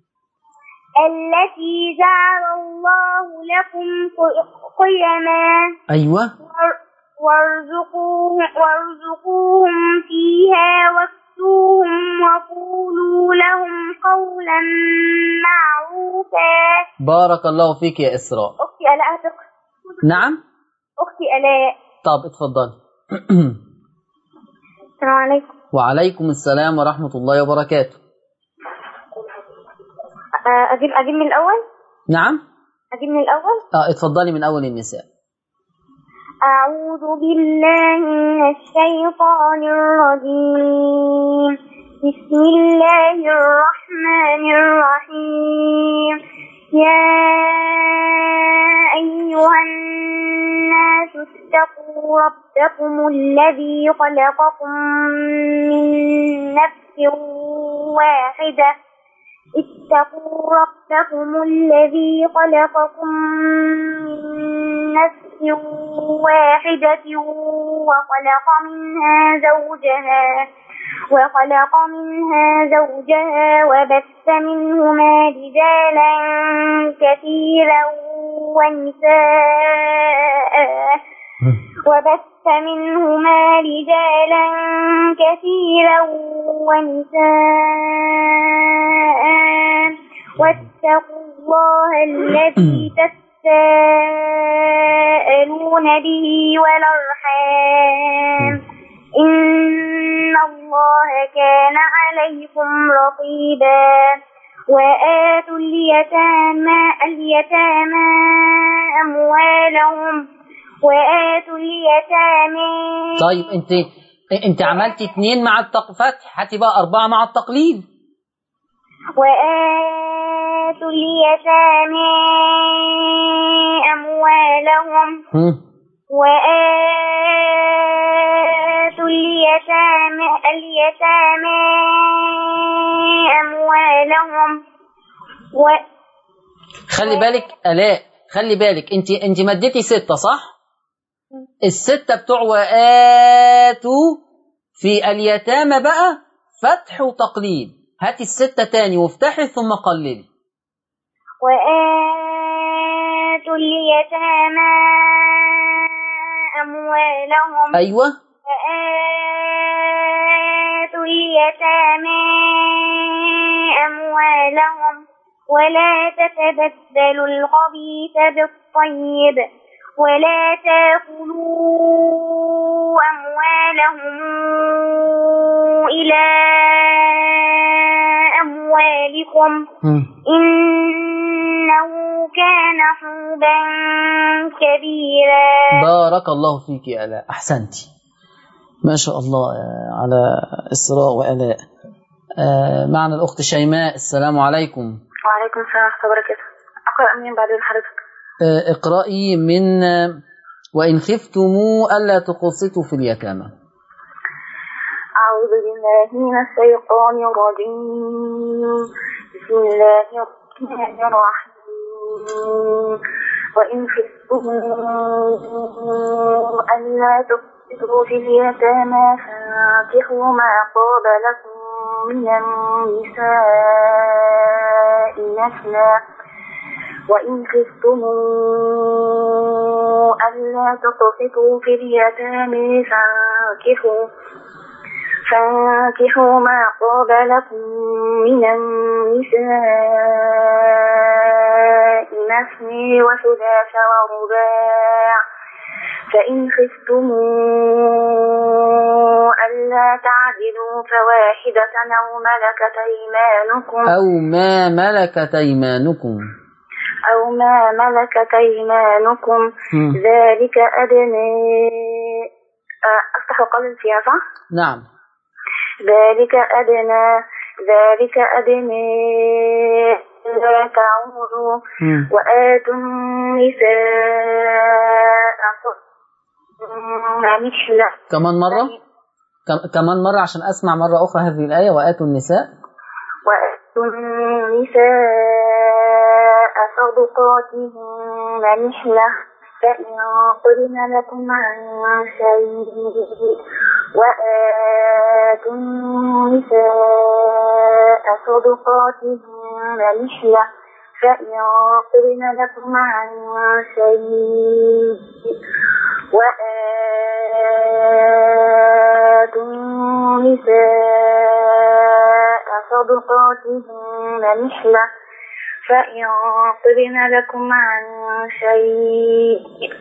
التي جعل الله لكم قيما أيوة وار- وارزقوهم وارزقوهم فيها واكسوهم وقولوا لهم قولا معروفا بارك الله فيك يا إسراء أختي آلاء تقرأ نعم أختي آلاء طب اتفضلي السلام عليكم وعليكم السلام ورحمة الله وبركاته آه، أجيب أجيب من الأول نعم أجيب من الأول اه اتفضلي من أول النساء أعوذ بالله من الشيطان الرجيم بسم الله الرحمن الرحيم يا أيها الناس اتقوا ربكم الذي خلقكم من نفس واحدة اتقوا ربكم الذي خلقكم من نفس واحدة وخلق منها زوجها وخلق منها زوجها وبث منهما رجالا كثيرا ونساء وبث منهما رجالا كثيرا ونساء واتقوا الله الذي تساءلون به والأرحام إن الله كان عليكم رقيبا وآتوا اليتامى اليتامى أموالهم وآتوا اليتامى طيب انت انت عملتي اتنين مع الفتح هاتي بقى أربعة مع التقليل وآتوا اليتامى أموالهم هم. وآتوا اليتامى اليتامى أموالهم و خلي بالك آلاء خلي بالك انت انت مديتي ستة صح؟ الستة بتوع وآتوا في اليتامى بقى فتح وتقليل هاتي الستة تاني وافتحي ثم قللي وآتوا اليتامى أموالهم أيوة وآتوا اليتامى أموالهم ولا تتبدلوا الخبيث بالطيب ولا تاكلوا أموالهم إلى أموالكم مم. إنه كان حوبا كبيرا بارك الله فيك يا آلاء أحسنتي ما شاء الله آه، على إسراء وآلاء آه، معنا الأخت شيماء السلام عليكم وعليكم السلام ورحمة الله وبركاته أقرأ منين بعدين حضرتك آه، اقرأي من آه، وإن خفتموا ألا تقسطوا في اليتامى أعوذ بالله من الشيطان الرجيم بسم الله الرحمن الرحيم وإن خفتم ألا تقسطوا في اليتامى فانكحوا ما طاب لكم من النساء مثنى وإن خفتم ألا تقسطوا في اليتامى فانكحوا فانكحوا ما طاب لكم من النساء مثني وثلاث ورباع فإن خفتم ألا تعدلوا فواحدة أو ملكت أيمانكم أو ما ملكت أيمانكم أو ما ملكت أيمانكم مم. ذلك أدنى آه، أفتح قلب فيها صح؟ نعم ذلك أدنى ذلك أدنى لا تعودوا مم. وآتوا النساء مثل كمان مرة كم- كمان مرة عشان أسمع مرة أخرى هذه الآية وآتوا النساء وآتوا النساء صدقاتهن نحلة فإن قلن لكم عن شيء وآتوا النساء صدقاتهن نحلة فإن قلن لكم عن شيء وآتوا النساء صدقاتهن نحلة فإن طبن لكم عن شيء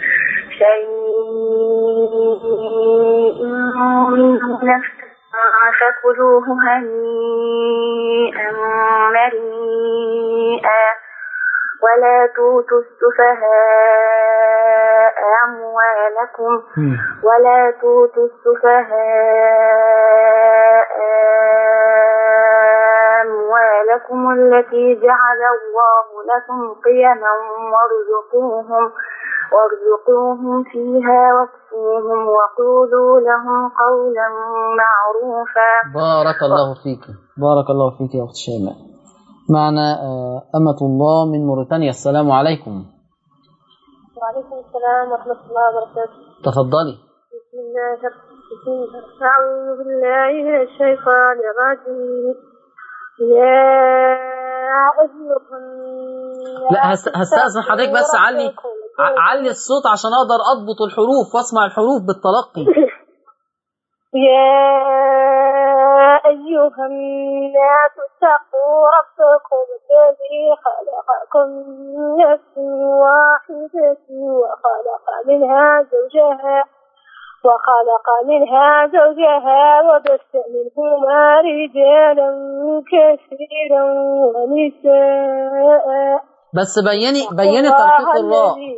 شيء منه نفسا فكلوه هنيئا مريئا ولا توتوا السفهاء أموالكم مم. ولا توتوا السفهاء أموالكم التي جعل الله لكم قيما وارزقوهم وارزقوهم فيها واكسوهم وقولوا لهم قولا معروفا بارك الله فيك بارك الله فيك يا أخت شيماء معنا آه، أمة الله من موريتانيا السلام عليكم وعليكم السلام ورحمة الله وبركاته تفضلي بسم الله بسم الله أعوذ بالله من الشيطان الرجيم يا أيها الناس لا هست- هستأذن حضرتك بس علي ع- علي الصوت عشان أقدر أضبط الحروف وأسمع الحروف بالتلقي يا أيها الناس اتقوا ربكم الذي خلقكم من نفس واحدة وخلق منها زوجها وخلق منها زوجها وبث منهما رجالا كثيرا ونساء بس بيني بيني ترقيق الراء الذي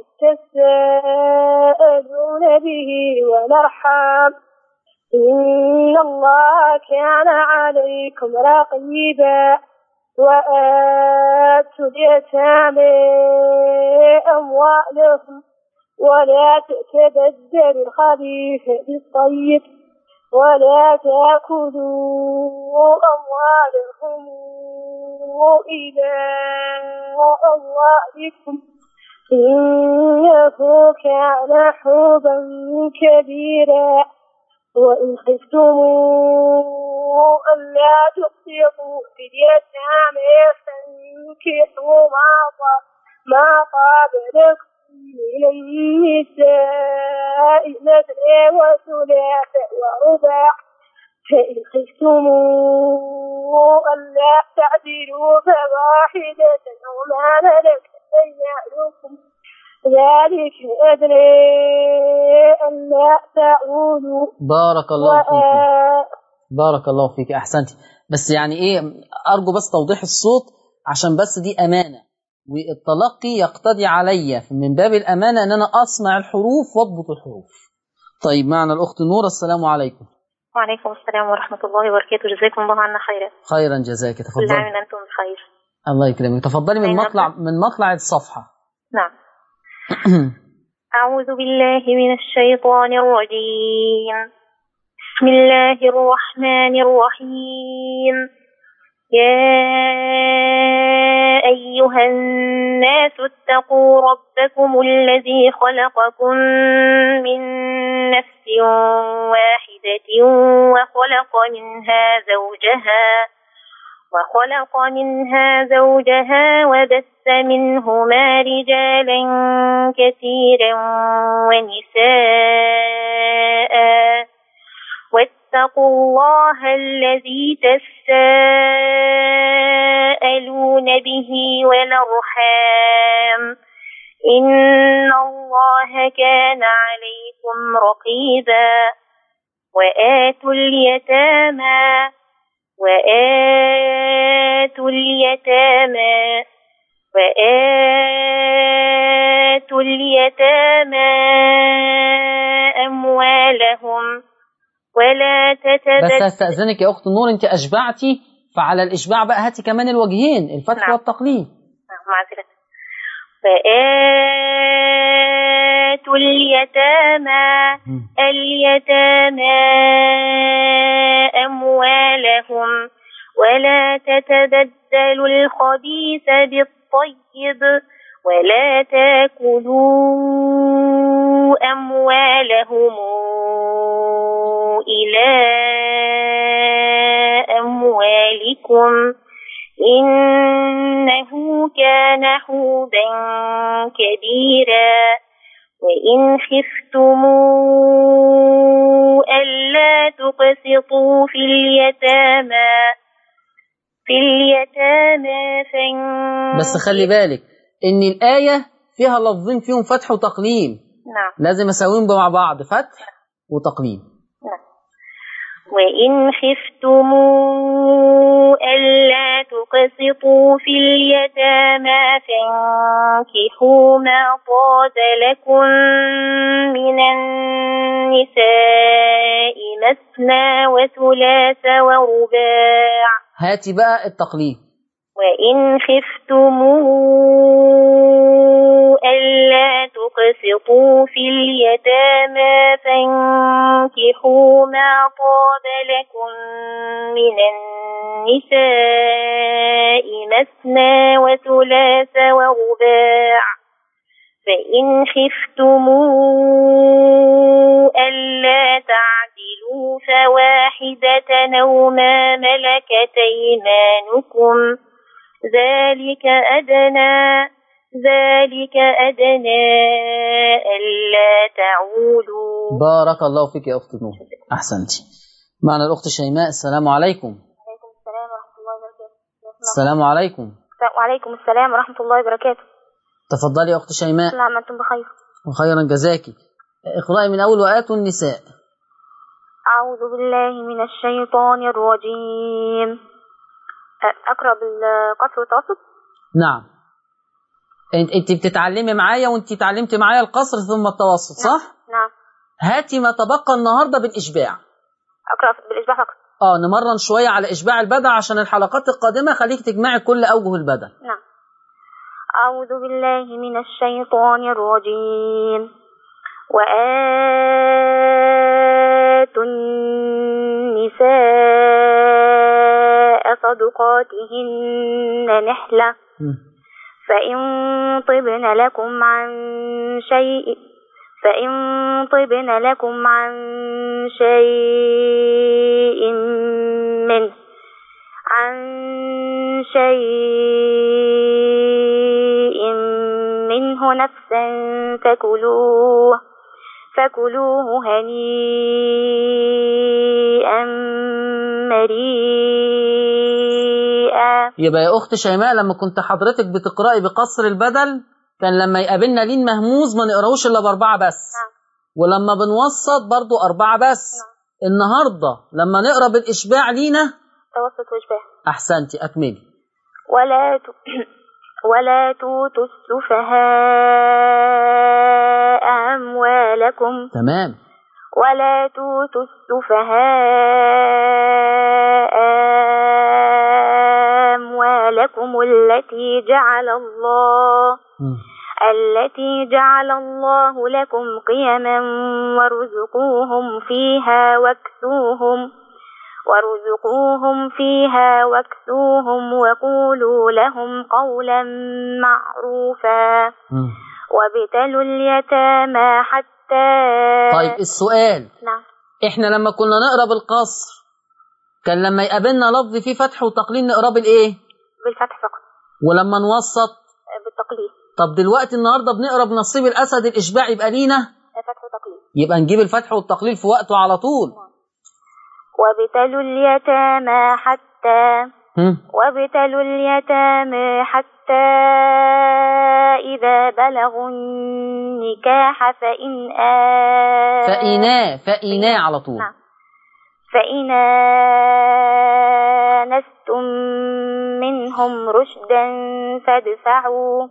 تساءلون به والأرحام إن الله كان عليكم رقيبا وآتوا اليتامى أموالهم ولا تتبدلوا الخبيث بالطيب ولا تأكلوا أموالهم إلى أموالكم إنه كان حوبا كبيرا وإن خفتم ألا تقسطوا في اليتامى فانكحوا ما طاب ما طاب لكم من النساء مثنى وثلاث ورباع فإن خفتم ألا تعدلوا فواحدة أو ما ملكت أيمانكم ذلك أدنى ألا تعودوا بارك الله فيك وآ- بارك الله فيك احسنت بس يعني ايه ارجو بس توضيح الصوت عشان بس دي امانه والتلقي يقتضي علي من باب الامانه ان انا اسمع الحروف واضبط الحروف طيب معنا الاخت نور السلام عليكم وعليكم السلام ورحمة الله وبركاته جزاكم الله عنا خيرا خيرا جزاك كل تفضلي عام وأنتم بخير الله يكرمك تفضلي من أين مطلع أبدأ؟ من مطلع الصفحه نعم أعوذ بالله من الشيطان الرجيم بسم الله الرحمن الرحيم يا أيها الناس اتقوا ربكم الذي خلقكم من نفس واحدة وخلق منها زوجها وخلق منها زوجها وبث منهما رجالا كثيرا ونساء واتقوا الله الذي تساءلون به والأرحام إن الله كان عليكم رقيبا وآتوا اليتامى وآتوا اليتامى وآتوا اليتامى أموالهم ولا بس تتبدلوا استاذنك يا اخت نور انت اشبعتي فعلى الاشباع بقى هاتي كمان الوجهين الفتح نعم. والتقليد معذرة فآتوا اليتامى مم. اليتامى أموالهم ولا تتبدلوا الخبيث بالطيب ولا تاكلوا أموالهم إلى أموالكم إنه كان حوبا كبيرا وإن خفتموا ألا تقسطوا في اليتامى في اليتامى فانكحوا بس خلي بالك ان الايه فيها لفظين فيهم فتح وتقليم نعم لازم اسويهم مع بعض فتح وتقليم وإن خفتموا ألا تقسطوا في اليتامى فانكحوا ما طاب لكم من النساء مثنى وثلاث ورباع هاتي بقى التقليد وإن خفتموا ألا تقسطوا في اليتامى فانكحوا ما طاب لكم من النساء مثنى وثلاث ورباع فإن خفتموا ألا تعدلوا فواحدة أو ما ملكت أيمانكم ذلك أدنى ذلك أدنى ألا تعولوا بارك الله فيك يا اخت نور احسنتي معنا الاخت شيماء السلام عليكم وعليكم السلام ورحمة الله وبركاته السلام عليكم وعليكم السلام ورحمة الله وبركاته تفضلي يا اخت شيماء نعم أنتم بخير وخيرا جزاكي اقرأي من اول واتوا النساء أعوذ بالله من الشيطان الرجيم أ- أقرأ بالقصر والتوسط نعم انت انت بتتعلمي معايا وانت اتعلمتي معايا القصر ثم التوسط صح نعم هاتي ما تبقى النهارده بالاشباع أقرأ بالإشباع فقط اه نمرن شويه على اشباع البدع عشان الحلقات القادمه خليك تجمعي كل اوجه البدع نعم أعوذ بالله من الشيطان الرجيم وآتوا النساء صدقاتهن نحلة مم. فإن طبن لكم عن شيء فإن طبن لكم عن شيء منه عن شيء منه نفسا فكلوه فكلوه هنيئا مريئا يبقى يا أخت شيماء لما كنت حضرتك بتقرأي بقصر البدل كان لما يقابلنا لين مهموز ما نقراهوش إلا بأربعة بس نعم. ولما بنوسط برضو أربعة بس النهاردة لما نقرأ بالإشباع لينا توسط وإشباه أحسنتي أكملي ولا ت... ولا توتوا السفهاء أموالكم تمام ولا توتوا السفهاء أموالكم التي جعل الله مم. التي جعل الله لكم قيما وارزقوهم فيها واكسوهم وارزقوهم فيها واكسوهم وقولوا لهم قولا معروفا مم. وابتلوا اليتامى حتى طيب السؤال نعم احنا لما كنا نقرا بالقصر كان لما يقابلنا لفظ فيه فتح وتقليل نقراه بالايه بالفتح فقط ولما نوسط بالتقليد طب دلوقتي النهارده بنقرا بنصيب الاسد الاشباع يبقى لينا فتح وتقليد يبقى نجيب الفتح والتقليل في وقته على طول وابتلوا اليتامى حتى هم. وابتلوا اليتامى حتى إذا بلغوا النكاح فإن آ... فإنا فإنا على طول نعم. فإن آنستم منهم رشدا فادفعوا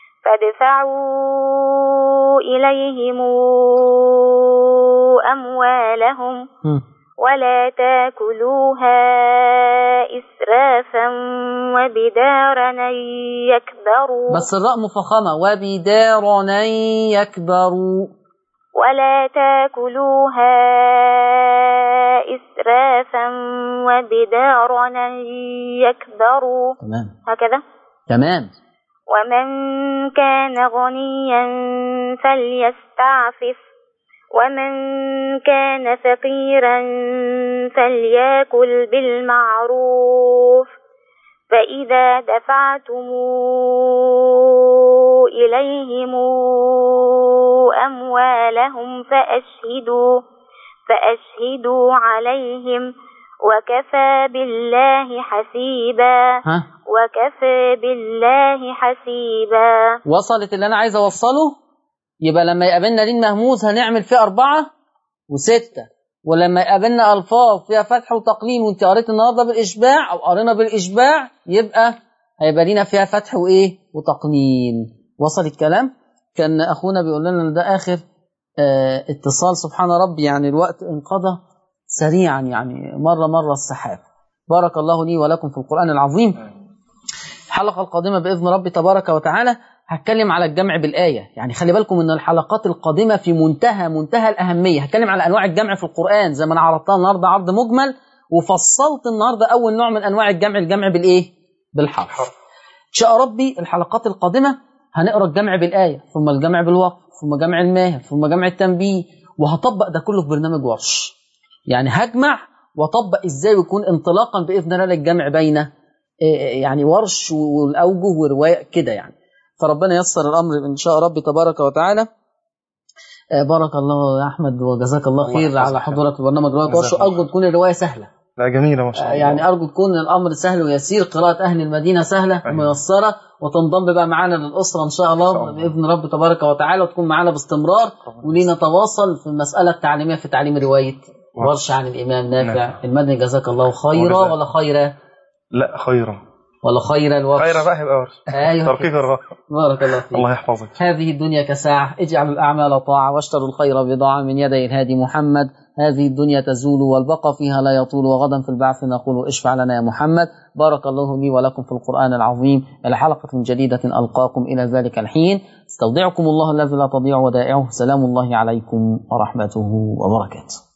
فادفعوا إليهم أموالهم هم. ولا تاكلوها إسرافا وبدارا أن يكبروا بس الراء مفخمة وبدارنا يكبروا ولا تاكلوها إسرافا وبدارا أن يكبروا تمام هكذا تمام ومن كان غنيا فليستعفف ومن كان فقيرا فليأكل بالمعروف فإذا دفعتم إليهم أموالهم فأشهدوا فأشهدوا عليهم وكفى بالله حسيبا ها وكفى بالله حسيبا وصلت اللي أنا عايز أوصله يبقى لما يقابلنا لين مهموز هنعمل فيه أربعة وستة ولما يقابلنا ألفاظ فيها فتح وتقليل وأنت قريت النهارده بالإشباع أو قرينا بالإشباع يبقى هيبقى لينا فيها فتح وإيه وتقليل وصل الكلام كان أخونا بيقول لنا إن ده آخر آه اتصال سبحان ربي يعني الوقت انقضى سريعا يعني مرة مرة السحاب بارك الله لي ولكم في القرآن العظيم الحلقة القادمة بإذن ربي تبارك وتعالى هتكلم على الجمع بالآية يعني خلي بالكم ان الحلقات القادمة في منتهى منتهى الأهمية هتكلم على أنواع الجمع في القرآن زي ما أنا عرضتها النهاردة عرض مجمل وفصلت النهاردة أول نوع من أنواع الجمع الجمع بالإيه؟ بالحرف إن شاء ربي الحلقات القادمة هنقرأ الجمع بالآية ثم الجمع بالوقف ثم جمع الماهر ثم جمع التنبيه وهطبق ده كله في برنامج ورش يعني هجمع واطبق ازاي ويكون انطلاقا باذن الله للجمع بين يعني ورش والاوجه وروايه كده يعني فربنا يسر الامر ان شاء ربي تبارك وتعالى بارك الله يا احمد وجزاك الله خير على حضورك في برنامج روايه ورش ارجو تكون الروايه سهله لا جميلة ما شاء الله يعني ارجو تكون الامر سهل ويسير قراءه اهل المدينه سهله أيوة. وميسره وتنضم بقى معانا للاسره ان شاء الله, إن شاء الله. باذن رب تبارك وتعالى وتكون معانا باستمرار ولنتواصل في المساله التعليميه في تعليم روايه ورش. ورش عن الامام نافع نافع. المدني جزاك الله خيرا وجزاك. ولا خيرا لا خيرا ولا خيرا الورش خيرا بقى يبقى ورش ايوه ترقيق الراء بارك الله فيك الله يحفظك هذه الدنيا كساعة اجعلوا الأعمال طاعة واشتروا الخير بضاعة من يدي الهادي محمد هذه الدنيا تزول والبقاء فيها لا يطول وغدا في البعث نقول اشفع لنا يا محمد بارك الله لي ولكم في القرآن العظيم إلى حلقة جديدة ألقاكم إلى ذلك الحين استودعكم الله الذي لا تضيع ودائعه سلام الله عليكم ورحمته وبركاته